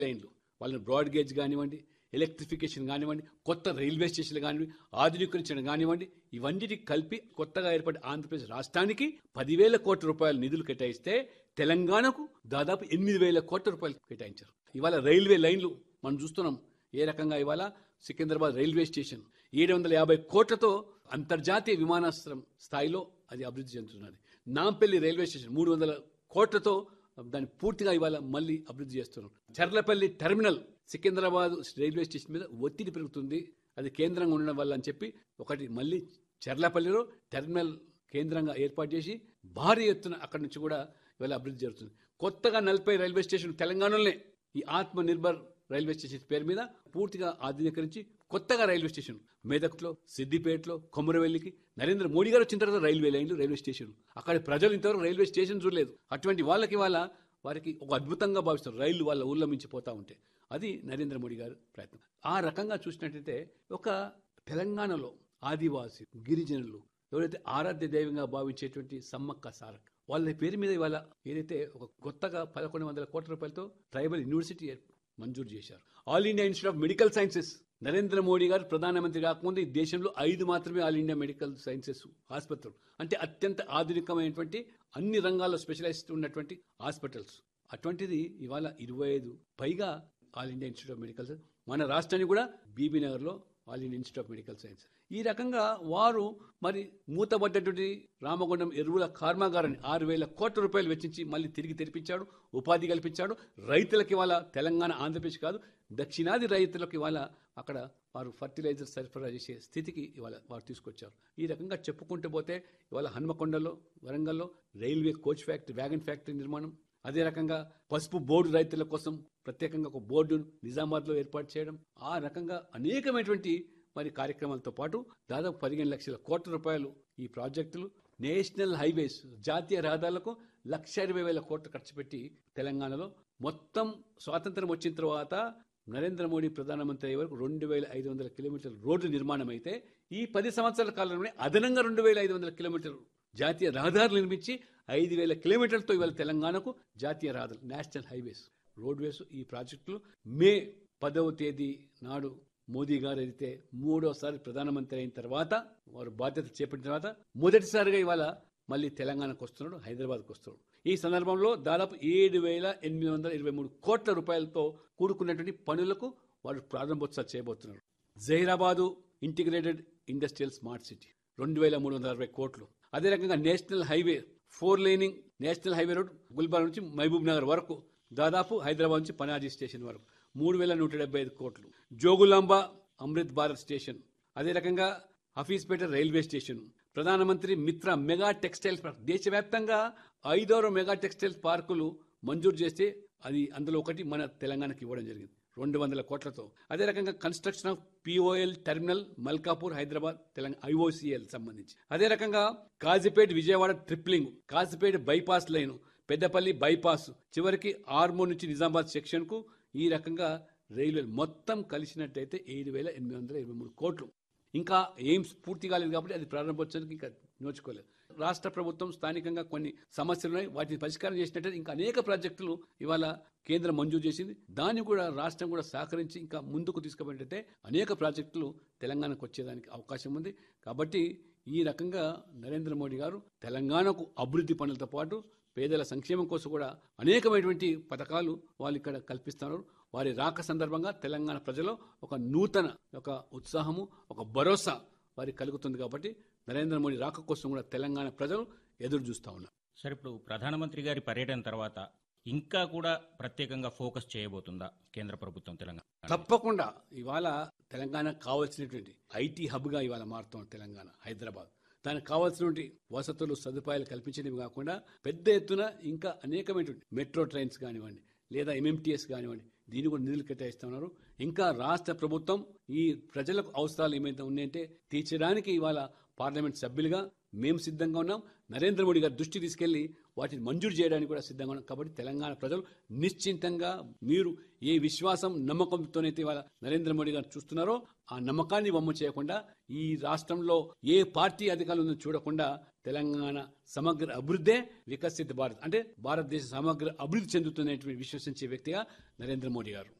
లైన్లు వాళ్ళని broad gauge కానివ్వండి ఎలక్ట్రిఫికేషన్ కానివ్వండి కొత్త రైల్వే స్టేషన్లు కానివ్వండి ఆధునీకరించడం కానివ్వండి ఇవన్నిటి కలిపి కొత్తగా ఏర్పడి ఆంధ్రప్రదేశ్ రాష్ట్రానికి పదివేల కోట్ల రూపాయల నిధులు కేటాయిస్తే తెలంగాణకు దాదాపు ఎనిమిది వేల కోట్ల రూపాయలు కేటాయించారు ఇవాళ రైల్వే లైన్లు మనం చూస్తున్నాం ఏ రకంగా ఇవాళ సికింద్రాబాద్ రైల్వే స్టేషన్ ఏడు వందల యాభై కోట్లతో అంతర్జాతీయ విమానాశ్రయం స్థాయిలో అది అభివృద్ధి చెందుతున్నది నాంపల్లి రైల్వే స్టేషన్ మూడు వందల కోట్లతో దాన్ని పూర్తిగా ఇవాళ మళ్ళీ అభివృద్ధి చేస్తున్నాం Cherlapalli terminal Secunderabad railway station మీద ఒత్తిడి పెరుగుతుంది అది కేంద్రంగా ఉండడం వల్ల అని చెప్పి ఒకటి మళ్ళీ చర్లపల్లిలో టెర్మినల్ కేంద్రంగా ఏర్పాటు చేసి భారీ ఎత్తున అక్కడి నుంచి కూడా ఇవాళ అభివృద్ధి జరుగుతుంది కొత్తగా నలభై రైల్వే స్టేషన్ తెలంగాణలోనే ఈ ఆత్మ నిర్భర్ రైల్వే స్టేషన్ పేరు మీద పూర్తిగా ఆధునీకరించి కొత్తగా రైల్వే స్టేషన్ మెదక్లో సిద్దిపేటలో కొమరవెల్లికి నరేంద్ర మోడీ గారు వచ్చిన తర్వాత రైల్వే లైన్లు రైల్వే స్టేషన్ అక్కడ ప్రజలు ఇంతవరకు రైల్వే స్టేషన్ చూడలేదు అటువంటి వాళ్ళకి వాళ్ళ వారికి ఒక అద్భుతంగా భావిస్తారు రైళ్లు వాళ్ళ ఊళ్ళో మించి పోతా ఉంటే అది నరేంద్ర మోడీ గారు ప్రయత్నం ఆ రకంగా చూసినట్టయితే ఒక తెలంగాణలో ఆదివాసి గిరిజనులు ఎవరైతే ఆరాధ్య దైవంగా భావించేటువంటి సమ్మక్క సారక్ వాళ్ళ పేరు మీద ఇవాళ ఏదైతే ఒక కొత్తగా పదకొండు వందల కోట్ల రూపాయలతో ట్రైబల్ యూనివర్సిటీ మంజూరు చేశారు all India institute of medical sciences Narendra Modi garu ప్రధానమంత్రి కాకముందు ఈ దేశంలో ఐదు మాత్రమే ఆల్ ఇండియా మెడికల్ సైన్సెస్ ఆసుపత్రులు అంటే అత్యంత ఆధునికమైనటువంటి అన్ని రంగాల్లో స్పెషలైజ్డ్ ఉన్నటువంటి హాస్పిటల్స్ అటువంటిది ఇవాళ ఇరవై ఐదు పైగా all India institute of medical science మన రాష్ట్రాన్ని కూడా బీబీ నగర్లో all India institute of medical science ఈ రకంగా వారు మరి మూతబడ్డటువంటి రామగుండం ఎరువుల కర్మాగారాన్ని ఆరు వేల కోట్ల రూపాయలు వెచ్చించి మళ్ళీ తిరిగి తెరిపించాడు ఉపాధి కల్పించాడు రైతులకి ఇవాళ తెలంగాణ ఆంధ్రప్రదేశ్ కాదు దక్షిణాది రైతులకు ఇవాళ అక్కడ వారు ఫర్టిలైజర్ సరఫరా చేసే స్థితికి ఇవాళ వారు తీసుకొచ్చారు ఈ రకంగా చెప్పుకుంటూ పోతే ఇవాళ హన్మకొండలో వరంగల్లో railway coach factory wagon factory నిర్మాణం అదే రకంగా పసుపు బోర్డు రైతుల కోసం ప్రత్యేకంగా ఒక బోర్డు నిజామాబాద్లో ఏర్పాటు చేయడం ఆ రకంగా అనేకమైనటువంటి మరి కార్యక్రమాలతో పాటు దాదాపు పదిహేను లక్షల కోట్ల రూపాయలు ఈ ప్రాజెక్టులు నేషనల్ హైవేస్ జాతీయ రహదారులకు లక్ష ఇరవై వేల కోట్లు ఖర్చు పెట్టి తెలంగాణలో మొత్తం స్వాతంత్రం వచ్చిన తర్వాత నరేంద్ర మోడీ ప్రధానమంత్రి అయ్యే వరకు రెండు వేల ఐదు వందల కిలోమీటర్ల రోడ్లు నిర్మాణం అయితే ఈ పది సంవత్సరాల కాలంలోనే అదనంగా రెండు వేల ఐదు వందల కిలోమీటర్లు జాతీయ రహదారులు నిర్మించి ఐదు వేల కిలోమీటర్లతో ఇవాళ తెలంగాణకు జాతీయ రహదారులు నేషనల్ హైవేస్ రోడ్వేస్ ఈ ప్రాజెక్టులు మే పదవ తేదీ నాడు మోదీ గారు అయితే మూడోసారి ప్రధానమంత్రి అయిన తర్వాత వారు బాధ్యత చేపట్టిన తర్వాత మొదటిసారిగా ఇవాళ మళ్ళీ తెలంగాణకు వస్తున్నాడు హైదరాబాద్కు వస్తున్నాడు ఈ సందర్భంలో దాదాపు ఏడు వేల ఎనిమిది వందల ఇరవై మూడు కోట్ల రూపాయలతో కూడుకున్నటువంటి పనులకు వారు ప్రారంభోత్సవం చేయబోతున్నారు Zahirabad integrated industrial smart city రెండు వేల మూడు వందల అరవై కోట్లు అదే రకంగా national highway four laning national highway road Gulbar నుంచి మహబూబ్ నగర్ వరకు దాదాపు హైదరాబాద్ నుంచి పనాజీ స్టేషన్ వరకు మూడు వేల నూట డెబ్బై ఐదు కోట్లు జోగులాంబ అమృత్ భారత్ స్టేషన్ అదే రకంగా హఫీజ్పేట రైల్వే స్టేషన్ ప్రధానమంత్రి మిత్ర మెగా టెక్స్టైల్ పార్క్ దేశవ్యాప్తంగా ఐదారు మెగా టెక్స్టైల్ పార్కులు మంజూరు చేస్తే అది అందులో ఒకటి మన తెలంగాణకి ఇవ్వడం జరిగింది రెండు వందల కోట్లతో అదే రకంగా construction of POL terminal Malkapur Hyderabad Telangana IOCL సంబంధించి అదే రకంగా Kazipet Vijayawada tripling Kazipet bypass line Peddapalli bypass చివరికి ఆర్మూర్ నుంచి నిజామాబాద్ సెక్షన్ కు ఈ రకంగా రైల్వే మొత్తం కలిసినట్టయితే ఏడు వేల ఎనిమిది వందల ఇరవై మూడు కోట్లు ఇంకా ఎయిమ్స్ పూర్తి కాలేదు కాబట్టి అది ప్రారంభోత్సవానికి ఇంకా నోచుకోలేదు రాష్ట్ర ప్రభుత్వం స్థానికంగా కొన్ని సమస్యలు ఉన్నాయి వాటిని పరిష్కారం చేసినట్టు ఇంకా అనేక ప్రాజెక్టులు ఇవాళ కేంద్రం మంజూరు చేసింది దాన్ని కూడా రాష్ట్రం కూడా సహకరించి ఇంకా ముందుకు తీసుకుపోయినట్టయితే అనేక ప్రాజెక్టులు తెలంగాణకు వచ్చేదానికి అవకాశం ఉంది కాబట్టి ఈ రకంగా నరేంద్ర మోడీ గారు తెలంగాణకు అభివృద్ధి పనులతో పాటు పేదల సంక్షేమం కోసం కూడా అనేకమైనటువంటి పథకాలు వాళ్ళు ఇక్కడ కల్పిస్తున్నారు వారి రాక సందర్భంగా తెలంగాణ ప్రజలు ఒక నూతన ఒక ఉత్సాహము ఒక భరోసా వారికి కలుగుతుంది కాబట్టి నరేంద్ర మోడీ రాక కోసం కూడా తెలంగాణ ప్రజలు ఎదురు చూస్తా ఉన్నారు సరే ఇప్పుడు ప్రధానమంత్రి గారి పర్యటన తర్వాత ఇంకా కూడా ప్రత్యేకంగా ఫోకస్ చేయబోతుందా కేంద్ర ప్రభుత్వం తెలంగాణ తప్పకుండా ఇవాళ తెలంగాణకు కావాల్సినటువంటి ఐటీ హబ్గా ఇవాళ మారుతాం తెలంగాణ హైదరాబాద్ దానికి కావాల్సినటువంటి వసతులు సదుపాయాలు కల్పించడమే కాకుండా పెద్ద ఎత్తున ఇంకా అనేకమైనటువంటి మెట్రో ట్రైన్స్ కానివ్వండి లేదా ఎంఎంటీఎస్ కానివ్వండి దీన్ని కూడా నిధులు కేటాయిస్తున్నారు ఇంకా రాష్ట్ర ప్రభుత్వం ఈ ప్రజలకు అవసరాలు ఏమైతే ఉన్నాయంటే తీర్చడానికి ఇవాళ పార్లమెంట్ సభ్యులుగా మేము సిద్ధంగా ఉన్నాం నరేంద్ర మోడీ గారి దృష్టి తీసుకెళ్లి వాటిని మంజూరు చేయడానికి కూడా సిద్ధంగా ఉన్నాం కాబట్టి తెలంగాణ ప్రజలు నిశ్చింతంగా మీరు ఏ విశ్వాసం నమ్మకంతోనైతే ఇవాళ నరేంద్ర మోడీ గారు చూస్తున్నారో ఆ నమ్మకాన్ని వమ్ము చేయకుండా ఈ రాష్ట్రంలో ఏ పార్టీ అధికారులు ఉందో చూడకుండా తెలంగాణ సమగ్ర అభివృద్ధే వికసిత భారత్ అంటే భారతదేశం సమగ్ర అభివృద్ధి చెందుతున్నటువంటి విశ్వసించే వ్యక్తిగా నరేంద్ర మోడీ గారు